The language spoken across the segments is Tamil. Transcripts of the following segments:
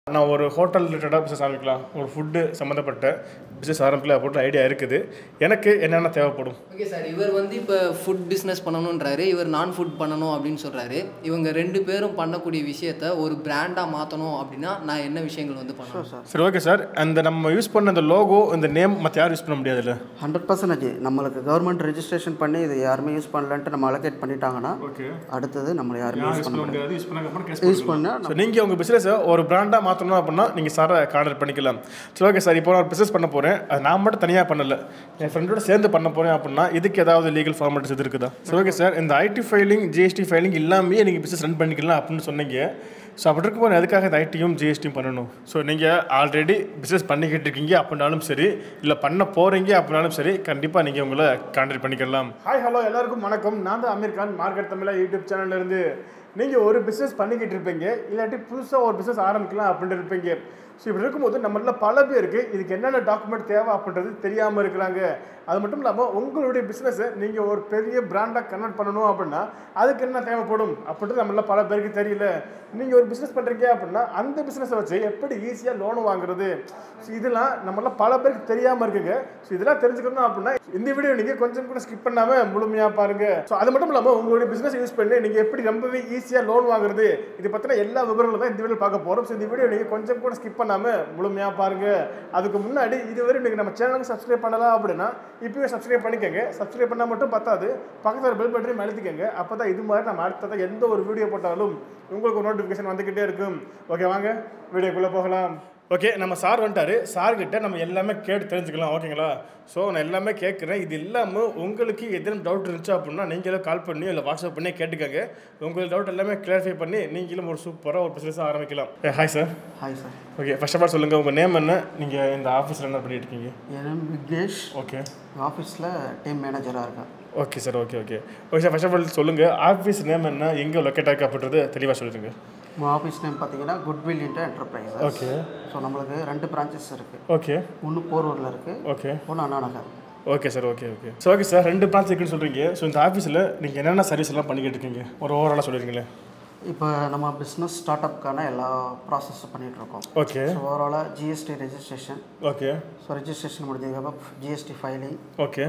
நான் ஒரு ஹோட்டல் ரிலேட்டடாக பிஸ்னஸ் ஆரம்பிக்கலாம் ஒரு ஃபுட்டு சம்மந்தப்பட்ட பிஸ்னஸ் ஆரம்பிக்கலாம் அப்படின்னு ஐடியா இருக்குது எனக்கு என்னென்ன தேவைப்படும் ஓகே சார் இவர் வந்து இப்போ ஃபுட் பிஸ்னஸ் பண்ணணுன்றாரு இவர் நான் ஃபுட் பண்ணணும் அப்படின்னு சொல்கிறாரு இவங்க ரெண்டு பேரும் பண்ணக்கூடிய விஷயத்த ஒரு பிராண்டாக மாற்றணும் அப்படின்னா நான் என்ன விஷயங்கள் வந்து பண்ணணும் சரி ஓகே சார் அந்த நம்ம யூஸ் பண்ண அந்த லோகோ இந்த நேம் மற்ற யாரும் யூஸ் பண்ண முடியாதுல்ல ஹண்ட்ரட் பர்சன்டேஜ் நம்மளுக்கு கவர்மெண்ட் ரெஜிஸ்ட்ரேஷன் பண்ணி இது யாருமே யூஸ் பண்ணலன்ட்டு நம்ம அலோகேட் பண்ணிட்டாங்கன்னா ஓகே அடுத்தது நம்மளை யாருமே யூஸ் பண்ண முடியாது முடியாது யூஸ் பண்ண யூஸ் பண்ணால் ஸோ நீங்கள் உங்கள் பிஸ்னஸை ஒரு பிராண்டாக மாற்றணும் அப்படின்னா நீங்கள் சாரை கான்டாக்ட் பண்ணிக்கலாம் சரி ஓகே சார் இப்போ நான் பிஸ்னஸ் பண்ண போகிறேன் அது நான் மட்டும் தனியாக பண்ணல என் ஃப்ரெண்டோட சேர்ந்து பண்ண போகிறேன் அப்படின்னா இதுக்கு ஏதாவது லீகல் ஃபார்மாலிட்டிஸ் இது இருக்குதா சரி ஓகே சார் இந்த ஐடி ஃபைலிங் ஜிஎஸ்டி ஃபைலிங் இல்லாமே நீங்கள் பிஸ்னஸ் ரன் பண்ணிக்கலாம் அப்படின்னு சொன்னீங்க ஸோ அப்படி இருக்கும்போது எதுக்காக இந்த ஐடியும் ஜிஎஸ்டியும் பண்ணணும் ஸோ நீங்கள் ஆல்ரெடி பிஸ்னஸ் பண்ணிக்கிட்டு இருக்கீங்க அப்படின்னாலும் சரி இல்லை பண்ண போகிறீங்க அப்படின்னாலும் சரி கண்டிப்பாக நீங்கள் உங்களை கான்டாக்ட் பண்ணிக்கலாம் ஹாய் ஹலோ எல்லாருக்கும் வணக்கம் நான் தான் அமீர் கான் மார்க்கெட் தமிழா யூடியூப் சேனல்ல இருந்து நீங்கள் ஒரு பிஸ்னஸ் பண்ணிக்கிட்டு இருப்பீங்க இல்லாட்டி புதுசாக ஒரு பிஸ்னஸ் ஆரம்பிக்கலாம் அப்படின்ட்டு இருப்பீங்க ஸோ இப்படி இருக்கும்போது நம்மள பல பேருக்கு இதுக்கு என்னென்ன டாக்குமெண்ட் தேவை அப்படின்றது தெரியாமல் இருக்கிறாங்க அது மட்டும் இல்லாமல் உங்களுடைய பிஸ்னஸை நீங்கள் ஒரு பெரிய பிராண்டாக கன்வெர்ட் பண்ணணும் அப்படின்னா அதுக்கு என்ன தேவைப்படும் அப்படின்றது நம்மள பல பேருக்கு தெரியல நீங்கள் ஒரு பிஸ்னஸ் பண்ணுறீங்க அப்படின்னா அந்த பிஸ்னஸை வச்சு எப்படி ஈஸியாக லோன் வாங்குறது ஸோ இதெல்லாம் நம்மள பல பேருக்கு தெரியாமல் இருக்குங்க ஸோ இதெல்லாம் தெரிஞ்சுக்கணும் அப்படின்னா இந்த வீடியோ நீங்கள் கொஞ்சம் கூட ஸ்கிப் பண்ணாமல் முழுமையாக பாருங்க ஸோ அது மட்டும் இல்லாமல் உங்களுடைய பிஸ்னஸ் யூஸ் பண்ணி நீங்கள் எப்படி ரொம்பவே ஈஸியாக லோன் வாங்குறது இது பற்றின எல்லா விவரங்களும் தான் இந்த வீடியோ பார்க்க போகிறோம் ஸோ இந்த வீடியோ நீங்கள் கொஞ்சம் கூட ஸ்கிப் பண்ணாமல் முழுமையாக பாருங்க அதுக்கு முன்னாடி இதுவரை நீங்கள் நம்ம சேனலுக்கு சப்ஸ்கிரைப் பண்ணலாம் அப்படின்னா இப்போவே சப்ஸ்கிரைப் பண்ணிக்கோங்க சப்ஸ்கிரைப் பண்ணால் மட்டும் பத்தாது பக்கத்தில் பெல் பட்டனையும் அழுத்திக்கோங்க அப்போ தான் இது மாதிரி நம்ம அடுத்ததாக எந்த ஒரு வீடியோ போட்டாலும் உங்களுக்கு ஒரு நோட்டிஃபிகேஷன் வந்துக்கிட்டே இருக்கும் ஓகே வாங்க வீடியோக்குள்ளே போகலாம் ஓகே நம்ம சார் வந்துட்டாரு சார்கிட்ட நம்ம எல்லாமே கேட்டு தெரிஞ்சுக்கலாம் ஓகேங்களா ஸோ நான் எல்லாமே கேட்குறேன் இது இல்லாமல் உங்களுக்கு எதுவும் டவுட் இருந்துச்சு அப்படின்னா நீங்களும் கால் பண்ணி இல்லை வாட்ஸ்அப் பண்ணி கேட்டுக்கோங்க உங்களுக்கு டவுட் எல்லாமே கிளாரிஃபை பண்ணி நீங்களும் ஒரு சூப்பராக ஒரு பிஸ்னஸாக ஆரம்பிக்கலாம் hi sir hi sir okay first of all சொல்லுங்கள் உங்கள் நேம் என்ன நீங்கள் இந்த ஆஃபீஸில் என்ன பண்ணிட்டு இருக்கீங்க என் நேம் விக்னேஷ் ஓகே ஆஃபீஸில் டீம் மேனேஜராக இருக்கேன் okay sir okay okay okay sir first of all சொல்லுங்கள் ஆஃபீஸ் நேம் என்ன எங்கே லொக்கேட் ஆயிருக்கு அப்படின்றது தெளிவாக சொல்லிடுங்க உங்கள் ஆஃபீஸ் நேம் பார்த்தீங்கன்னா goodwill inter enterprise okay so நம்மளுக்கு ரெண்டு பிரான்ச்சஸ் இருக்குது ஓகே ஒன்று போரூரில் இருக்குது ஓகே ஒன்று Anna Nagar okay sir okay okay so okay sir ரெண்டு பிரான்ச் இருக்குன்னு சொல்கிறீங்க ஸோ இந்த ஆஃபீஸில் நீங்கள் என்னென்ன சர்வீஸ் எல்லாம் பண்ணிக்கிட்டு இருக்கீங்க ஒரு ஓவராலாக சொல்லிடுங்களேன் இப்போ நம்ம பிஸ்னஸ் ஸ்டார்ட் அப்க்கான எல்லா ப்ராசஸும் பண்ணிகிட்ருக்கோம் ஓகே ஸோ ஓவராலாக GST registration okay so registration முடிஞ்சதுக்கப்புறம் GST filing okay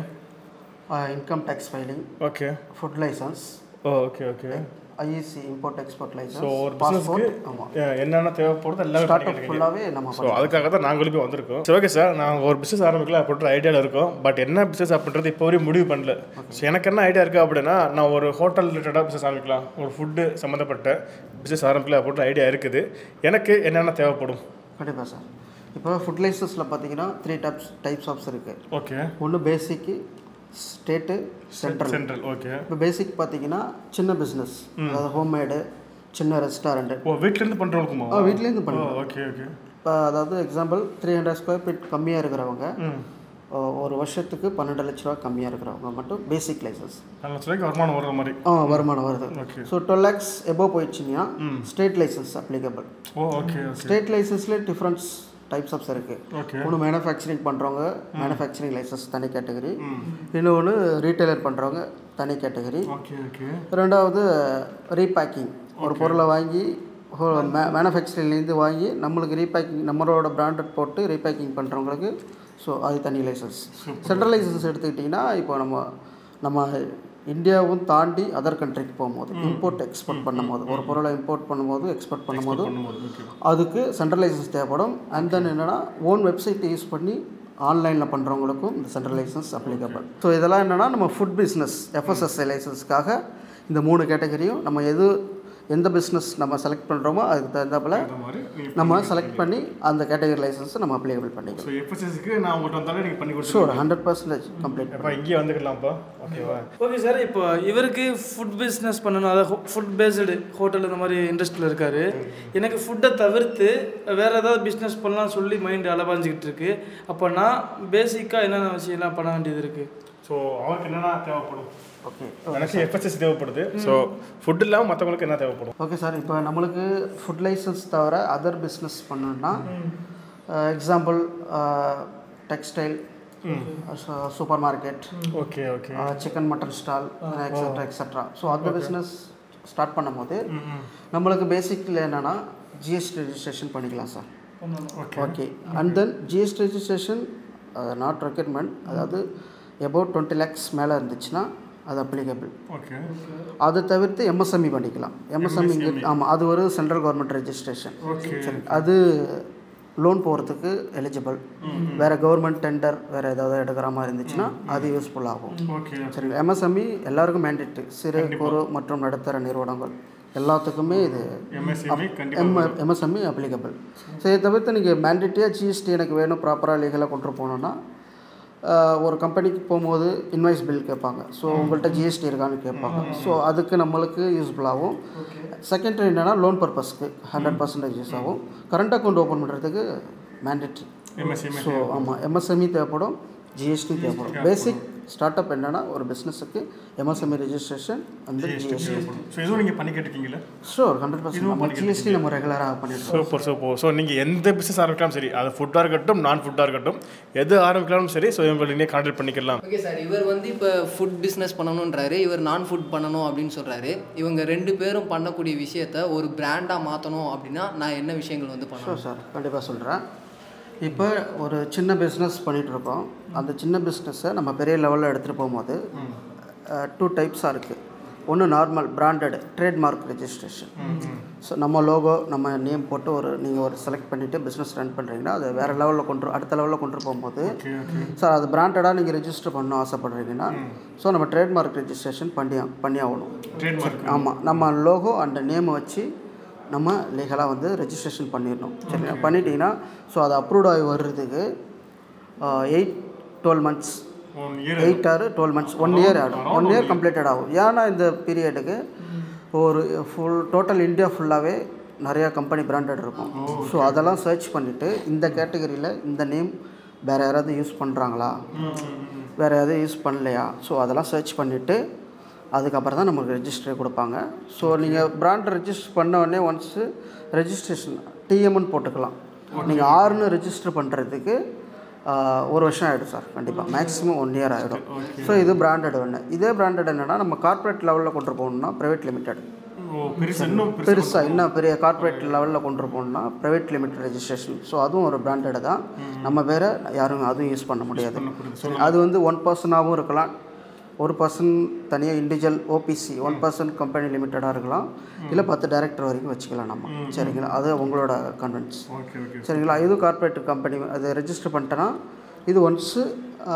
income tax filing okay food license oh okay okay IEC import export so license ஒரு பாஸ்போர்ட் பிஸ்னஸ்க்கு ஆமாம் என்னென்ன தேவைப்படுறது எல்லாமே ஸ்டார்ட் பண்ணிக்கிட்டு அப் இருக்கீங்க ஃபுல்லாகவே நம்ம ஸோ அதுக்காக தான் நாங்களும் போய் வந்திருக்கோம் சரி ஓகே சார் நாங்கள் ஒரு பிஸ்னஸ் ஆரம்பிக்கலாம் அப்படின்ற ஐடியாவில் இருக்கோம் பட் என்ன பிஸ்னஸ் அப்படின்றது இப்போ வரையும் முடிவு பண்ணல ஸோ எனக்கு என்ன ஐடியா இருக்குது அப்படின்னா நான் ஒரு ஹோட்டல் ரிலேட்டடாக பிஸ்னஸ் ஆரம்பிக்கலாம் ஒரு ஃபுட்டு சம்மந்தப்பட்ட பிஸ்னஸ் ஆரம்பிக்கலாம் அப்படின்ற ஐடியா இருக்குது எனக்கு என்னென்ன தேவைப்படும் கண்டிப்பாக சார் இப்போ ஃபுட் லைசன்ஸில் பார்த்தீங்கன்னா த்ரீ டைப்ஸ் டைப்ஸ் ஆஃப்ஸ் இருக்குது ஓகே ஒன்று basic state central central okay இப்போ பேசிக் பார்த்தீங்கன்னா சின்ன பிஸ்னஸ் அதாவது ஹோம்மேடு சின்ன ரெஸ்டாரண்ட்டு ஓ வீட்டிலேருந்து பண்ணுறவங்களுக்குமா வீட்லேருந்து ஓ பண்ணி ஓகே ஓகே இப்போ அதாவது example three hundred square feet கம்மியாக இருக்கிறவங்க ம் ஒ- ஒரு வருஷத்துக்கு பன்னெண்டு லட்ச ரூபா கம்மியாக இருக்கிறவங்க மட்டும் பேசிக் லைசன்ஸ் நல்ல சொல்லிக்கு வருமானம் வர்ற மாதிரி ஆ வருமானம் வருது okay so twelve lakhs above போயிடுச்சுன்னா state license applicable oh okay okay state லைசன்ஸ்லேயே டிஃப்ரெண்ட்ஸ் டைப்ஸ் ஆஃப்ஸ் இருக்குது ஓகே ஒன்று மேனுஃபேக்சரிங் பண்ணுறவங்க மேனுஃபேக்சரிங் லைசன்ஸ் தனி கேட்டகரி இன்னொன்று ரீட்டைலர் பண்ணுறவங்க தனி கேட்டகரி ஓகே ஓகே ரெண்டாவது ரீபேக்கிங் ஒரு பொருளை வாங்கி மேனுஃபேக்சரிங்லேருந்து வாங்கி நம்மளுக்கு ரீபேக்கிங் நம்மளோட பிராண்டட் போட்டு ரீபேக்கிங் பண்ணுறவங்களுக்கு ஸோ அது தனி லைசன்ஸ் சென்ட்ரல் லைசன்ஸ் எடுத்துக்கிட்டிங்கன்னா இப்போ நம்ம நம்ம இந்தியாவும் தாண்டி அதர் கண்ட்ரிக்கு போகும்போது இம்போர்ட் எக்ஸ்போர்ட் பண்ணும்போது ஒரு பொருளை இம்போர்ட் பண்ணும்போது எக்ஸ்போர்ட் பண்ணும்போது ஓகே அதுக்கு சென்ட்ரல் லைசன்ஸ் தேவைப்படும் அண்ட் தென் என்னென்னா ஓன் வெப்சைட் யூஸ் பண்ணி ஆன்லைனில் பண்ணுறவங்களுக்கும் இந்த சென்ட்ரல் லைசன்ஸ் அப்ளிகபிள் ஸோ இதெல்லாம் என்னென்னா நம்ம ஃபுட் பிஸ்னஸ் எஃப்எஸ்எஸ்ஐ லைசன்ஸ்க்காக இந்த மூணு கேட்டகரியும் நம்ம எது எந்த பிஸ்னஸ் நம்ம செலக்ட் பண்ணுறோமோ அதுக்கு தகுந்தாப்புல அந்த மாதிரி நீங்கள் நம்ம செலக்ட் பண்ணி அந்த கேட்டகரி லைசன்ஸை நம்ம அப்ளிகபிள் பண்ணிக்கலாம் ஸோ எஃப்எஸ்எஸ்க்கு நான் உங்கள்கிட்ட வந்தாலே நீங்கள் பண்ணி கொடுத்து ஷூர் ஹண்ட்ரட் பர்சன்டேஜ் கம்ப்ளீட் எப்போ இங்கேயே வந்துக்கலாம்ப்பா ஓகேவா ஓகே சார் இப்போ இவருக்கு ஃபுட் பிஸ்னஸ் பண்ணணும் அதாவது ஃபுட் பேஸ்டு ஹோட்டல் இந்த மாதிரி இண்டஸ்ட்ரியில் இருக்காரு எனக்கு ஃபுட்டை தவிர்த்து வேறு ஏதாவது பிஸ்னஸ் பண்ணலாம்னு சொல்லி மைண்ட் அலபாஞ்சிக்கிட்டு இருக்கு அப்போ நான் பேசிக்காக என்னென்ன விஷயம்லாம் பண்ண வேண்டியது இருக்குது ஸோ அவருக்கு என்னென்ன தேவைப்படும் ஓகே எனக்கு எஃப்எஸ்எஸ் தேவைப்படுது ஸோ ஃபுட் இல்லாமல் மற்றவங்களுக்கு என்ன தேவைப்படும் ஓகே சார் இப்போ நம்மளுக்கு ஃபுட் லைசன்ஸ் தவிர அதர் பிஸ்னஸ் பண்ணணும்னா example textile super market okay okay chicken mutton stall extra extra so அந்த பிஸ்னஸ் ஸ்டார்ட் பண்ணும்போது நம்மளுக்கு பேசிக்கில் என்னென்னா ஜிஎஸ்டி ரெஜிஸ்ட்ரேஷன் பண்ணிக்கலாம் sir okay okay and then GST registration not requirement அதாவது எபவுட் டுவெண்ட்டி லேக்ஸ் மேலே இருந்துச்சுன்னா அது அப்ளிகபிள் ஓகே அதை தவிர்த்து எம்எஸ்எம்இ பண்ணிக்கலாம் எம்எஸ்எம்இ இங்கே ஆமாம் அது ஒரு சென்ட்ரல் கவர்மெண்ட் ரெஜிஸ்ட்ரேஷன் ஓகே சரி அது லோன் போகிறதுக்கு எலிஜிபிள் வேறு கவர்மெண்ட் டெண்டர் வேறு ஏதாவது எடுக்கிற மாதிரி இருந்துச்சுன்னா அது யூஸ்ஃபுல் ஆகும் ஓகே சரி எம்எஸ்எம்இ எல்லாருக்கும் மேண்டேட்டு சிறு குறு மற்றும் நடுத்தர நிறுவனங்கள் எல்லாத்துக்குமே இது எம்எஸ்எம்இ எம் கண்டிப்பாக எம்எஸ்எம்இ அப்ளிகபிள் ஸோ இதை தவிர்த்து நீங்கள் மேண்டேட்டியாக ஜிஎஸ்டி எனக்கு வேணும் ப்ராப்பராக லீகலாக கொண்டு போகணுன்னா ஆஹ், ஒரு கம்பெனிக்கு போகும்போது இன்வாய்ஸ் பில் கேட்பாங்க ஸோ உங்கள்கிட்ட ஜிஎஸ்டி இருக்கான்னு கேட்பாங்க ஸோ அதுக்கு நம்மளுக்கு யூஸ்ஃபுல்லாகும் செகண்டரி என்னென்னா லோன் பர்பஸ்க்கு ஹண்ட்ரட் பர்சன்டேஜ் யூஸ் ஆகும் கரண்ட் அக்கௌண்ட் ஓப்பன் பண்ணுறதுக்கு மேண்டேட்ரி எம்எஸ்எம்இ ஸோ ஆமாம் எம்எஸ்எம்இ தேவைப்படும் ஜிஎஸ்டி தேவைப்படும் பேசிக் ஸ்டார்ட் அப் என்னென்னா ஒரு பிஸ்னஸுக்கு எம்எஸ்எம்இ ரெஜிஸ்ட்ரேஷன் அந்த ஜிஎஸ்டி ஸோ இதுவும் நீங்கள் பண்ணிக்கிட்டு இருக்கீங்களா ஷோர் ஹண்ட்ரட் பர்சன்ட் நம்ம ஜிஎஸ்டி நம்ம ரெகுலராக பண்ணிட்டு சூப்பர் சூப்பர் ஸோ நீங்கள் எந்த பிஸ்னஸ் ஆரம்பிக்கலாம் சரி அது ஃபுட்டாக இருக்கட்டும் நான் ஃபுட்டாக இருக்கட்டும் எது ஆரம்பிக்கலாலும் சரி ஸோ இவங்களை நீங்கள் கான்டாக்ட் பண்ணிக்கலாம் ஓகே சார் இவர் வந்து இப்போ ஃபுட் பிஸ்னஸ் பண்ணணுன்றாரு இவர் நான் ஃபுட் பண்ணணும் அப்படின்னு சொல்கிறாரு இவங்க ரெண்டு பேரும் பண்ணக்கூடிய விஷயத்த ஒரு பிராண்டாக மாற்றணும் அப்படின்னா நான் என்ன விஷயங்கள் வந்து பண்ணணும் ஷோர் சார் கண்டிப்பாக சொல்கிறேன் இப்போ ஒரு சின்ன பிஸ்னஸ் இருக்கோம் அந்த சின்ன பிஸ்னஸை நம்ம பெரிய லெவலில் எடுத்துகிட்டு போகும்போது டூ டைப்ஸாக இருக்குது ஒன்று normal branded trademark registration so நம்ம லோகோ நம்ம நேம் போட்டு ஒரு நீங்கள் ஒரு செலக்ட் பண்ணிவிட்டு பிஸ்னஸ் ரன் பண்ணுறீங்கன்னா அது வேறு லெவலில் கொண்டு அடுத்த லெவலில் கொண்டு போகும்போது ஓகே ஓகே சார் அது பிராண்டடாக நீங்கள் ரெஜிஸ்டர் பண்ணணும் ஆசைப்படுறீங்கன்னா ஸோ நம்ம ட்ரேட்மார்க் ரெஜிஸ்ட்ரேஷன் பண்ணி பண்ணி ஆகணும் ட்ரேட்மார்க் ஆமாம் நம்ம லோகோ அண்ட் நேமை வச்சு நம்ம லீகலாக வந்து ரெஜிஸ்ட்ரேஷன் பண்ணிடணும் சரிங்களா பண்ணிட்டீங்கன்னா ஸோ அது அப்ரூவ்ட் ஆகி வர்றதுக்கு eight twelve months one year eight or twelve months one year ஆகும் ஒன் இயர் கம்ப்ளீட்டட் ஆகும் ஏன்னா இந்த பீரியடுக்கு ஒரு ஃபுல் டோட்டல் இந்தியா ஃபுல்லாகவே நிறையா கம்பெனி பிராண்டட் இருக்கும் ஸோ அதெல்லாம் சர்ச் பண்ணிவிட்டு இந்த கேட்டகரியில் இந்த நேம் வேறு யாராவது யூஸ் பண்ணுறாங்களா வேறு எதுவும் யூஸ் பண்ணலையா ஸோ அதெல்லாம் சர்ச் பண்ணிவிட்டு அதுக்கப்புறம் தான் நமக்கு ரெஜிஸ்டர் கொடுப்பாங்க ஸோ நீங்கள் பிராண்ட் ரெஜிஸ்டர் பண்ண உடனே ஒன்ஸு ரெஜிஸ்ட்ரேஷன் டிஎம்னு போட்டுக்கலாம் நீங்கள் ஆறுன்னு ரெஜிஸ்டர் பண்ணுறதுக்கு ஒரு வருஷம் ஆகிடும் சார் கண்டிப்பாக மேக்ஸிமம் ஒன் இயர் ஆகிடும் ஸோ இது பிராண்டட் ஒன்று இதே பிராண்டட் என்னென்னா நம்ம கார்ப்பரேட் லெவலில் கொண்டு போகணும்னா ப்ரைவேட் லிமிடெட் ஓ பெருசு இன்னும் பெருசு பெருசாக இன்னும் பெரிய கார்ப்பரேட் லெவலில் கொண்டு போகணும்னா ப்ரைவேட் லிமிடெட் ரெஜிஸ்ட்ரேஷன் ஸோ அதுவும் ஒரு பிராண்டட் தான் நம்ம வேறு யாரும் அதுவும் யூஸ் பண்ண முடியாது சரி, அது வந்து ஒன் பர்சனாகவும் இருக்கலாம் ஒரு பர்சன் தனியாக individual OPC one person company லிமிட்டடாக இருக்கலாம் இல்லை பத்து டைரக்டர் வரைக்கும் வச்சுக்கலாம் நம்ம சரிங்களா அது உங்களோட கன்வென்ஸ் ஓகே ஓகே சரிங்களா இதுவும் கார்ப்பரேட் கம்பெனி அது ரெஜிஸ்டர் பண்ணிட்டேன்னா இது ஒன்ஸு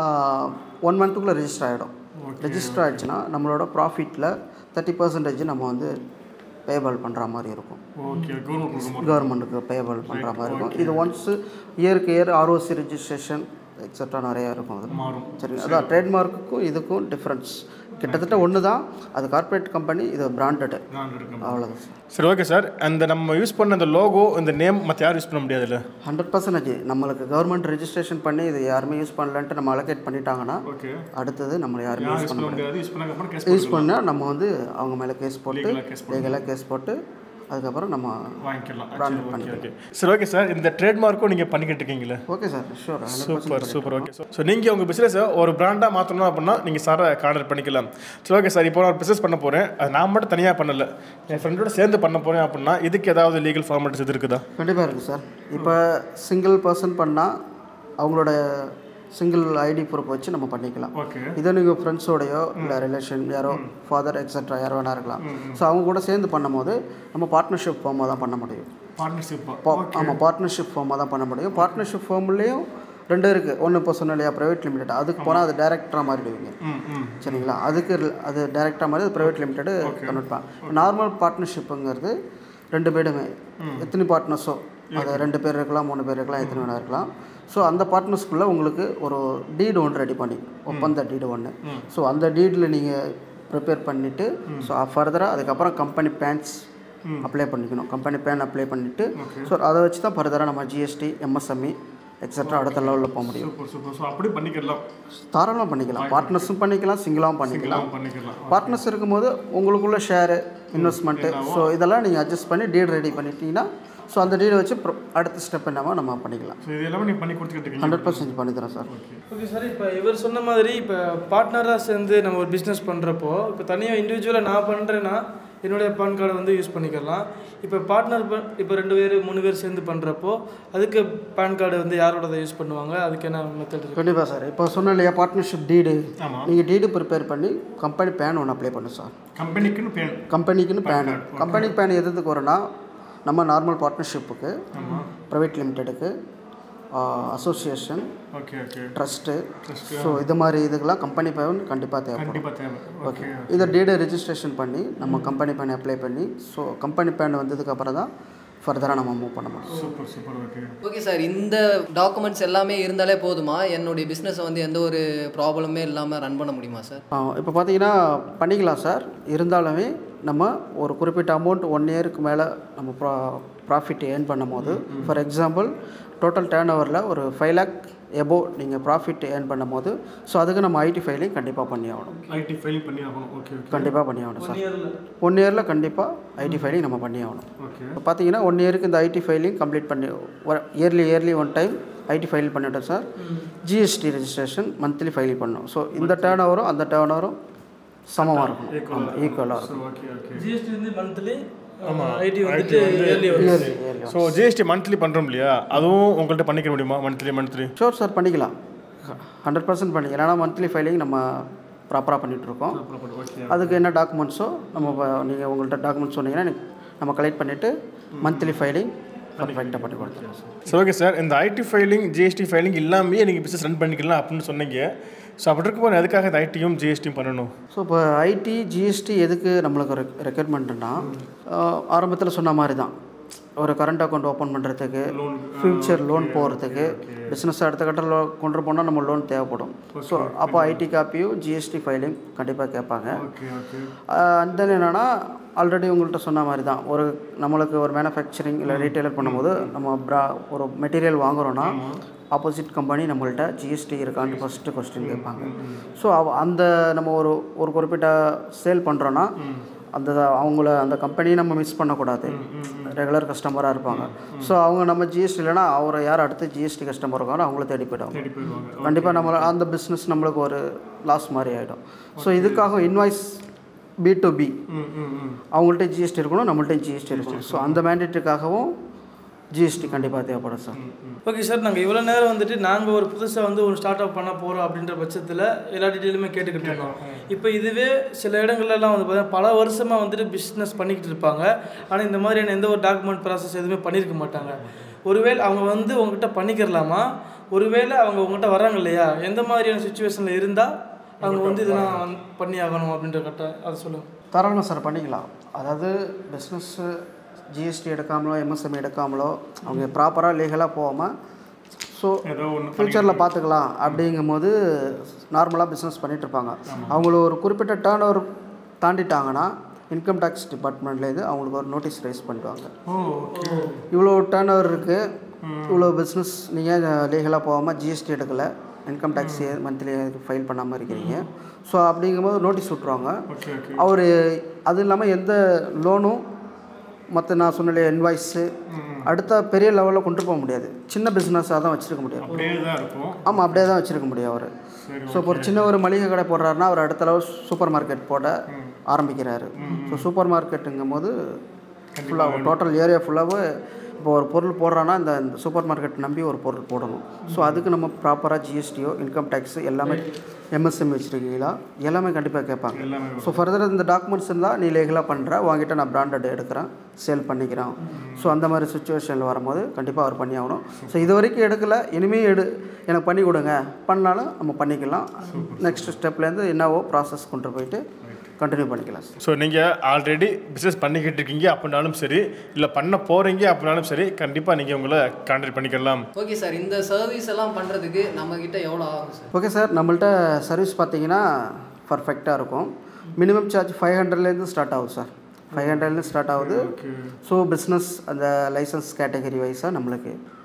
ஒன் மந்த்துக்குள்ளே ரெஜிஸ்டர் ஆகிடும் ரெஜிஸ்டர் ஆகிடுச்சுன்னா நம்மளோட ப்ராஃபிட்டில் தேர்ட்டி பர்சன்டேஜ் நம்ம வந்து பேபிள் பண்ணுற மாதிரி இருக்கும் ஓகே கவர்மெண்ட் கொடுக்கும் கவர்மெண்ட்டுக்கு பேபிள் பண்ணுற மாதிரி இருக்கும் இது ஒன்ஸு இயருக்கு இயர் ஆர்ஓசி ரெஜிஸ்ட்ரேஷன் எக்ஸட்ரா நிறையா இருக்கும் அது மாறும் சரி அதான் ட்ரேட்மார்க்குக்கும் இதுக்கும் டிஃப்ரென்ஸ் கிட்டத்தட்ட ஒன்று தான் அது கார்ப்பரேட் கம்பெனி இது பிராண்டடு நான் இருக்கேன் அவ்வளோதான் சார் சரி ஓகே சார் அந்த நம்ம யூஸ் பண்ண அந்த லோகோ இந்த நேம் மற்ற யாரும் யூஸ் பண்ண முடியாதுல்ல ஹண்ட்ரட் பர்சன்டேஜ் நம்மளுக்கு கவர்மெண்ட் ரெஜிஸ்ட்ரேஷன் பண்ணி இது யாருமே யூஸ் பண்ணலன்ட்டு நம்ம அலோகேட் பண்ணிட்டாங்கன்னா ஓகே அடுத்தது நம்மளை யாருமே யாரும் யூஸ் யூஸ் பண்ண பண்ண முடியாது முடியாது யூஸ் பண்ணாங்க அப்புறம் கேஸ் யூஸ் பண்ணால் நம்ம வந்து அவங்க மேலே கேஸ் போட்டு Legal ஆ case லீகலாக கேஸ் போட்டு அதுக்கப்புறம் நம்ம வாங்கிக்கலாம் சரி ஓகே ஓகே சரி ஓகே சார் இந்த ட்ரேட்மார்க்கும் நீங்கள் பண்ணிக்கிட்டு இருக்கீங்களே okay sir sure super super okay so நீங்கள் உங்கள் பிஸ்னஸை ஒரு பிராண்டாக மாற்றணும் அப்படின்னா நீங்கள் சாரை கான்டாக்ட் பண்ணிக்கலாம் சரி ஓகே சார் இப்போ நான் பிஸ்னஸ் பண்ண போகிறேன் அது நான் மட்டும் தனியாக பண்ணல என் ஃப்ரெண்டோட சேர்ந்து பண்ண போகிறேன் அப்படின்னா இதுக்கு ஏதாவது லீகல் ஃபார்மாலிட்டிஸ் இது இருக்குதா கண்டிப்பாக இருக்குது சார் இப்போ சிங்கிள் பர்சன் பண்ணால் அவங்களோட சிங்கிள் ஐடி ப்ரூஃப் வச்சு நம்ம பண்ணிக்கலாம் ஓகே இதே நீங்கள் ஃப்ரெண்ட்ஸோடையோ இல்லை ரிலேஷன் யாரோ ஃபாதர் எக்ஸட்ரா யாரோ வேணா இருக்கலாம் ஸோ அவங்க கூட சேர்ந்து பண்ணும்போது நம்ம பார்ட்னர்ஷிப் ஃபார்மாக தான் பண்ண முடியும் பார்ட்னர்ஷிப்பாக ஆமாம் பார்ட்னர்ஷிப் ஃபார்மாக தான் பண்ண முடியும் பார்ட்னர்ஷிப் ஃபார்ம்லேயும் ரெண்டு இருக்குது ஒன்று இப்போ சொன்ன இல்லையா ப்ரைவேட் லிமிடெட் அதுக்கு போனால் அது டேரெக்டாக மாறிடுவீங்க ம் ம் சரிங்களா அதுக்கு ரி- அது டேரெக்டாக மாதிரி அது ப்ரைவேட் லிமிடெடு கன்வெர்ட் பண்ண நார்மல் பார்ட்னர்ஷிப்புங்கிறது ரெண்டு பேருமே எத்தனை பார்ட்னர்ஸோ அது ரெண்டு பேர் இருக்கலாம் மூணு பேர் இருக்கலாம் எத்தனை வேணா இருக்கலாம் ஸோ அந்த பார்ட்னர்ஸ்குள்ளே உங்களுக்கு ஒரு டீடு ஒன்று ரெடி பண்ணி ஒப்பந்த டீடு ஒன்று ஸோ அந்த டீடில் நீங்கள் ப்ரிப்பேர் பண்ணிவிட்டு ஸோ ஃபர்தராக அதுக்கப்புறம் கம்பெனி பேன்ஸ் அப்ளை பண்ணிக்கணும் கம்பெனி பேன் அப்ளை பண்ணிவிட்டு ஸோ அதை வச்சு தான் ஃபர்தராக நம்ம ஜிஎஸ்டி எம்எஸ்எம்இ எக்ஸட்ரா அடுத்த லெவலில் போக முடியும் சூப்பர் சூப்பர் ஸோ அப்படி பண்ணிக்கலாம் தாராளமாக பண்ணிக்கலாம் பார்ட்னர்ஸும் பண்ணிக்கலாம் சிங்கிளாகவும் பண்ணிக்கலாம் எல்லாம் பண்ணிக்கலாம் பார்ட்னர்ஸ் இருக்கும்போது உங்களுக்குள்ள ஷேரு இன்வெஸ்ட்மெண்ட்டு ஸோ இதெல்லாம் நீங்கள் அட்ஜஸ்ட் பண்ணி டீட் ரெடி பண்ணிட்டீங்கன்னா ஸோ அந்த டீடை வச்சு pro- அடுத்த ஸ்டெப் என்னவோ நம்ம பண்ணிக்கலாம் ஸோ இது எல்லாமே நீங்கள் பண்ணி கொடுத்துக்கிட்டு இருக்கீங்க ஹண்ட்ரட் பர்சன்ட் பண்ணி தரேன் சார் ஓகே சார் இப்போ இவர் சொன்ன மாதிரி இப்போ பார்ட்னராக சேர்ந்து நம்ம ஒரு பிஸ்னஸ் பண்ணுறப்போ இப்போ தனியாக இண்டிவிஜுவலாக நான் பண்ணுறேன்னா என்னுடைய பான் கார்டை வந்து யூஸ் பண்ணிக்கலாம் இப்போ பார்ட்னர் இப்போ ரெண்டு பேர் மூணு பேர் சேர்ந்து பண்ணுறப்போ அதுக்கு பான் கார்டு வந்து யாரோடதை யூஸ் பண்ணுவாங்க அதுக்கு என்ன மெத்தட் இருக்கு கண்டிப்பாக சார் இப்போ சொன்ன இல்லையா பார்ட்னர்ஷிப் டீடு ஆமா. நீங்கள் டீடு ப்ரிப்பேர் பண்ணி கம்பெனி பேன் ஒன்று அப்ளை பண்ணும் சார் கம்பெனிக்குன்னு பேன் கம்பெனிக்குன்னு பேன் கம்பெனி பேன் எதுக்கு வரும்னா நம்ம நார்மல் பார்ட்னர்ஷிப்புக்கு ப்ரைவேட் லிமிட்டெடுக்கு association okay okay trust so இது மாதிரி இதுக்கெல்லாம் கம்பெனி பேன் கண்டிப்பாக தேவைப்படும் கண்டிப்பாக தேவை ஓகே இதை டீடை ரெஜிஸ்ட்ரேஷன் பண்ணி நம்ம கம்பெனி பேன் அப்ளை பண்ணி ஸோ கம்பெனி பேன் வந்ததுக்கப்புறம் தான் ஃபர்தராக நம்ம மூவ் பண்ண முடியும் super super okay okay sir இந்த டாக்குமெண்ட்ஸ் எல்லாமே இருந்தாலே போதுமா என்னுடைய பிஸ்னஸை வந்து எந்த ஒரு ப்ராப்ளமே இல்லாமல் ரன் பண்ண முடியுமா சார் இப்போ பார்த்தீங்கன்னா பண்ணிக்கலாம் சார் இருந்தாலுமே நம்ம ஒரு குறிப்பிட்ட அமௌண்ட் ஒன் இயருக்கு மேலே நம்ம ப்ரா ப்ராஃபிட் ஏர்ன் பண்ணும் போது ஃபார் எக்ஸாம்பிள் டோட்டல் டேர்ன் ஓவரில் ஒரு ஃபைவ் லேக் எபோ நீங்கள் ப்ராஃபிட் ஏர்ன் பண்ணும் போது ஸோ அதுக்கு நம்ம ஐடி ஃபைலிங் கண்டிப்பாக பண்ணி ஆகணும் ஐடி ஃபைலிங் பண்ணி ஆகணும் ஓகே ஓகே கண்டிப்பாக பண்ணி ஆகணும் சார் இயரில் ஒன் இயரில் கண்டிப்பாக ஐடி ஃபைலிங் நம்ம பண்ணி ஆகணும் ஓகே இப்போ பார்த்தீங்கன்னா ஒன் இயருக்கு இந்த ஐடி ஃபைலிங் கம்ப்ளீட் பண்ணி yearly yearly one time IT file பண்ணிட்டோம் sir GST registration monthly file பண்ணணும் ஸோ இந்த டேர்ன் ஓவரும் அந்த டேர்ன் ஓவரும் சமமாக இருக்கும் ஈக்குவலாக இருக்கும் ஓகே ஓகே ஜிஎஸ்டி வந்து மந்த்லி ஆமாம் ஐடி வந்துட்டு yearly yearly yearly so GST monthly பண்ணுறோம் இல்லையா அதுவும் உங்கள்கிட்ட பண்ணிக்க முடியுமா மந்த்லி மந்த்லி ஷோர் சார் பண்ணிக்கலாம் ஹண்ட்ரட் பர்சன்ட் பண்ணிக்கலாம் ஏன்னா மந்த்லி ஃபைலிங் நம்ம ப்ராப்பராக பண்ணிகிட்ருக்கோம் ஓகே அதுக்கு என்ன டாக்குமெண்ட்ஸோ நம்ம நீங்கள் உங்கள்கிட்ட டாக்குமெண்ட்ஸ் சொன்னீங்கன்னா எனக்கு நம்ம கலெக்ட் பண்ணிவிட்டு மந்த்லி ஃபைலிங் பர்ஃபெக்டாக பண்ணி கொடுத்துருவோம் சார் சரி ஓகே சார் இந்த ஐடி ஃபைலிங் ஜிஎஸ்டி ஃபைலிங் இல்லாமே நீங்கள் பிஸ்னஸ் ரன் பண்ணிக்கலாம் அப்படின்னு சொன்னீங்க ஸோ அப்படி இருக்கும்போது எதுக்காக இந்த ஐடியும் ஜிஎஸ்டியும் பண்ணணும் ஸோ இப்போ ஐடி ஜிஎஸ்டி எதுக்கு நம்மளுக்கு ரெக் ரெக்யர்மெண்ட்னா ஆரம்பத்தில் சொன்ன மாதிரி தான் ஒரு கரண்ட் அக்கௌண்ட் ஓப்பன் பண்ணுறதுக்கு ஃப்யூச்சர் லோன் போகிறதுக்கு பிஸ்னஸ் அடுத்த கட்டத்தில் கொண்டு போனால் நம்ம லோன் தேவைப்படும் ஸோ அப்போ ஐடி காப்பியும் ஜிஎஸ்டி ஃபைலிங் கண்டிப்பாக கேட்பாங்க ஓகே ஓகே அண்ட் தென் என்னென்னா ஆல்ரெடி உங்கள்கிட்ட சொன்ன மாதிரி தான் ஒரு நம்மளுக்கு ஒரு மேனுஃபேக்சரிங் இல்லை ரீட்டைலர் பண்ணும்போது நம்ம ப்ரா ஒரு மெட்டீரியல் வாங்குறோன்னா ஆப்போசிட் கம்பெனி நம்மள்ட்ட ஜிஎஸ்டி இருக்கான்னு ஃபஸ்ட்டு கொஸ்டின் கேட்பாங்க ஸோ அந்த நம்ம ஒரு ஒரு குறிப்பிட்ட சேல் பண்ணுறோன்னா அந்த அவங்கள அந்த கம்பெனியை நம்ம மிஸ் பண்ணக்கூடாது ரெகுலர் கஸ்டமராக இருப்பாங்க ஸோ அவங்க நம்ம ஜிஎஸ்டி இல்லைன்னா அவரை யார் அடுத்து ஜிஎஸ்டி கஸ்டமர் இருக்காரோ அவங்கள தேடி போயிடுவாங்க தேடி போயிடுவாங்க கண்டிப்பாக நம்ம அந்த பிஸ்னஸ் நம்மளுக்கு ஒரு லாஸ் மாதிரி ஆகிடும் ஸோ இதுக்காக இன்வாய்ஸ் பி டு பி ம் ம் ம் அவங்கள்ட்ட ஜிஎஸ்டி இருக்கணும் நம்மள்ட்ட ஜிஎஸ்டி இருக்கணும் ஸோ அந்த மேண்டேட்டுக்காகவும் ஜிஎஸ்டி கண்டிப்பாக தேவைப்படும் சார் ஓகே சார் நாங்கள் இவ்வளோ நேரம் வந்துட்டு நாங்கள் ஒரு புதுசாக வந்து ஒரு ஸ்டார்ட் அப் பண்ண போகிறோம் அப்படின்ற பட்சத்தில் எல்லா டீட்டெயிலுமே கேட்டுக்கிட்டு இருந்தோம் இப்போ இதுவே சில இடங்கள்லாம் வந்து பார்த்தீங்கன்னா பல வருஷமாக வந்துட்டு பிஸ்னஸ் பண்ணிக்கிட்டு இருப்பாங்க ஆனால் இந்த மாதிரியான எந்த ஒரு டாக்குமெண்ட் ப்ராசஸ் எதுவுமே பண்ணியிருக்க மாட்டாங்க ஒருவேளை அவங்க வந்து உங்ககிட்ட பண்ணிக்கிறலாமா ஒருவேளை அவங்க உங்ககிட்ட வராங்க இல்லையா எந்த மாதிரியான சுச்சுவேஷனில் இருந்தால் அவங்க வந்து இதெல்லாம் வந்து பண்ணி ஆகணும் அப்படின்ற கட்ட அதை சொல்லுங்கள் தாராளமாக சார் பண்ணிக்கலாம் அதாவது பிஸ்னஸ்ஸு ஜிஎஸ்டி எடுக்காமலோ எம்எஸ்எம் எடுக்காமலோ அவங்க ப்ராப்பராக லீகலாக போகாமல் ஸோ ஏதோ ஒன்று ஃப்யூச்சரில் பார்த்துக்கலாம் அப்படிங்கும்போது நார்மலாக பிஸ்னஸ் பண்ணிகிட்ருப்பாங்க அவங்கள ஒரு குறிப்பிட்ட டேர்ன் ஓவர் தாண்டிட்டாங்கன்னா இன்கம் டேக்ஸ் டிபார்ட்மெண்ட்லேருந்து அவங்களுக்கு ஒரு நோட்டீஸ் ரைஸ் பண்ணிடுவாங்க ஓ ஓகே இவ்வளோ டேர்ன் ஓவர் இருக்குது இவ்வளோ பிஸ்னஸ் நீங்கள் லீகலாக போகாமல் ஜிஎஸ்டி எடுக்கலை இன்கம் டேக்ஸ் மந்த்லி ஃபைல் பண்ணாமல் இருக்கிறீங்க ஸோ அப்படிங்கும்போது நோட்டீஸ் விட்ருவாங்க ஓகே ஓகே அவர் அது இல்லாமல் எந்த லோனும் மற்ற நான் சொன்ன இன்வாய்ஸு அடுத்த பெரிய லெவலில் கொண்டு போக முடியாது சின்ன பிஸ்னஸாக தான் வச்சுருக்க முடியும் அப்படியே தான் இருக்கும் ஆமாம் அப்படியே தான் வச்சுருக்க முடியும் அவர் சரி ஸோ இப்போ ஒரு சின்ன ஒரு மளிகை கடை போடுறாருன்னா அவர் அடுத்த லெவல் சூப்பர் மார்க்கெட் போட ஆரம்பிக்கிறாரு ஸோ சூப்பர் மார்க்கெட்டுங்கும் போது ஃபுல்லாக டோட்டல் ஏரியா ஃபுல்லாகவே இப்போ ஒரு பொருள் போடுறான்னா இந்த இந்த சூப்பர் மார்க்கெட் நம்பி ஒரு பொருள் போடணும் ஸோ அதுக்கு நம்ம ப்ராப்பராக ஜிஎஸ்டியோ இன்கம் டேக்ஸு எல்லாமே எம்எஸ்எம் வச்சுருக்கீங்களா எல்லாமே கண்டிப்பாக கேட்பாங்க எல்லாமே ஸோ ஃபர்தர் இந்த டாக்குமெண்ட்ஸ் இருந்தால் நீ லீகலாக பண்ணுற உங்ககிட்ட நான் பிராண்டட் எடுக்கிறேன் சேல் பண்ணிக்கிறேன் ஸோ அந்த மாதிரி சுச்சுவேஷனில் வரும்போது கண்டிப்பாக அவர் பண்ணி ஆகணும் ஸோ இது வரைக்கும் எடுக்கலை இனிமேல் எடு எனக்கு பண்ணி கொடுங்க பண்ணாலும் நம்ம பண்ணிக்கலாம் நெக்ஸ்ட் ஸ்டெப்லேருந்து என்னவோ ப்ராசஸ் கொண்டு போயிட்டு கண்டினியூ பண்ணிக்கலாம் சார் ஸோ நீங்கள் ஆல்ரெடி பிஸ்னஸ் பண்ணிக்கிட்டு இருக்கீங்க அப்படின்னாலும் சரி இல்லை பண்ண போகிறீங்க அப்படின்னாலும் சரி கண்டிப்பாக நீங்கள் உங்களை கான்டாக்ட் பண்ணிக்கலாம் ஓகே சார் இந்த சர்வீஸ் எல்லாம் பண்ணுறதுக்கு நம்மக்கிட்ட எவ்வளோ ஆகும் சார் ஓகே சார் நம்மள்ட்ட சர்வீஸ் பார்த்தீங்கன்னா பர்ஃபெக்டாக இருக்கும் மினிமம் சார்ஜ் ஃபைவ் ஹண்ட்ரட்லேருந்து ஸ்டார்ட் ஆகுது சார் ஃபைவ் ஹண்ட்ரட்லேருந்து ஸ்டார்ட் ஆகுது ஸோ பிஸ்னஸ் அந்த லைசன்ஸ் கேட்டகரி வைஸாக நம்மளுக்கு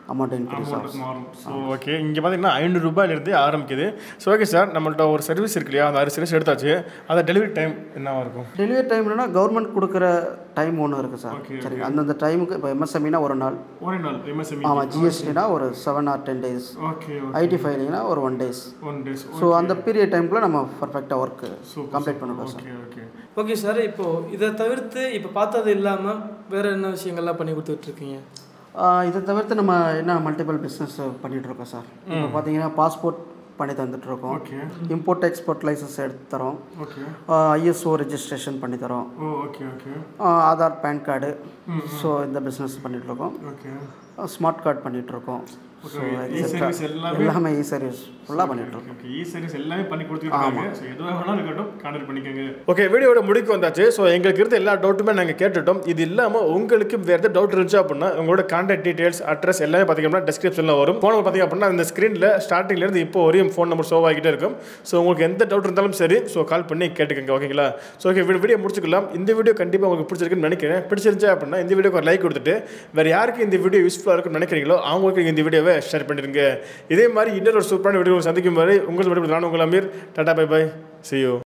அமௌண்ட் இன்க்ரீஸ் ஆகும் அமௌண்ட் மாறும் ஸோ ஓகே இங்கே பார்த்தீங்கன்னா ஐநூறு ரூபாயிலிருந்து ஆரம்பிக்குது ஸோ ஓகே சார் நம்மள்ட்ட ஒரு சர்வீஸ் இருக்கு இல்லையா அந்த ஆறு சர்வீஸ் எடுத்தாச்சு அதை டெலிவரி டைம் என்னவா இருக்கும் டெலிவரி டைம்னா கவர்மெண்ட் கொடுக்குற டைம் ஒன்று இருக்குது சார் Okay, சரிங்க அந்தந்த டைமுக்கு இப்போ எம்எஸ்எம்இனா ஒரு நாள் ஒரே நாள் எம்எஸ்எம்இ ஆமாம் ஜிஎஸ்டினா ஒரு seven or ten days okay IT ஃபைலிங்னா ஒரு one days one days so அந்த பீரியட் டைம்குள்ளே நம்ம பர்ஃபெக்டாக ஒர்க்கு கம்ப்ளீட் பண்ணிடுவோம் sir okay okay okay sir இப்போது இதை தவிர்த்து இப்போ பார்த்தது இல்லாமல் வேறு என்ன விஷயங்கள்லாம் பண்ணி கொடுத்துட்ருக்கீங்க ஆஹ் இதை தவிர்த்து நம்ம என்ன மல்டிபிள் பிஸ்னஸ் பண்ணிகிட்ருக்கோம் சார் இப்போ பார்த்தீங்கன்னா பாஸ்போர்ட் பண்ணி தந்துட்டுருக்கோம் ஓகே இம்போர்ட் எக்ஸ்போர்ட் லைசன்ஸ் எடுத்து தரோம் ஓகே ஐஎஸ்ஓ ரெஜிஸ்ட்ரேஷன் பண்ணி தரோம் ஓ ஓகே ஓகே ஆஹ் ஆதார் பேன் கார்டு ஸோ இந்த பிஸ்னஸ் பண்ணிகிட்ருக்கோம் ஓகே ஸ்மார்ட் கார்டு பண்ணிகிட்ருக்கோம் ஸோ இ சர்வீஸ் எல்லாமே எல்லாமே இ சர்வீஸ் ஃபுல்லாக பண்ணிகிட்ருக்கோம் ஓகே இ சர்வீஸ் எல்லாமே பண்ணி கொடுத்துருக்காங்க ஸோ எதுவாக வேணாலும் இருக்கட்டும் கான்டாக்ட் பண்ணிக்கோங்க ஓகே வீடியோட முடிக்கு வந்தாச்சு ஸோ எங்களுக்கு இருந்த எல்லா டவுட்டுமே நாங்கள் கேட்டுட்டோம் இது இல்லாமல் உங்களுக்கு வேறு எதாவது டவுட் இருந்துச்சு அப்படின்னா உங்களோட கான்டாக்ட் டீடைல்ஸ் அட்ரஸ் எல்லாமே பார்த்தீங்கன்னா டிஸ்கிரிப்ஷனில் வரும் ஃபோன் நம்பர் பார்த்தீங்க அப்படின்னா இந்த ஸ்க்ரீனில் ஸ்டார்டிங்லேருந்து இப்போ வரையும் ஃபோன் நம்பர் ஷோ ஆகிட்டே இருக்கும் ஸோ உங்களுக்கு எந்த டவுட் இருந்தாலும் சரி ஸோ கால் பண்ணி கேட்டுக்கோங்க ஓகேங்களா ஸோ ஓகே வீடியோ முடிச்சுக்கலாம் இந்த வீடியோ கண்டிப்பாக உங்களுக்கு பிடிச்சிருக்குன்னு நினைக்கிறேன் பிடிச்சிருந்துச்சு அப்படின்னா இந்த வீடியோக்கு ஒரு லைக் கொடுத்துட்டு வேறு யாருக்கு இந்த வீடியோ யூஸ்ஃபுல்லாக இருக்குன்னு நினைக்கிறீங்களோ அவங்களுக்கு இந்த வீடியோவை ஷேர் பண்ணிடுங்க இதே மாதிரி இன்னொரு சூப்பரான வீடியோ சந்திக்கும் வரை உங்கள் நானும் உங்கள் Ameer tata bye bye see you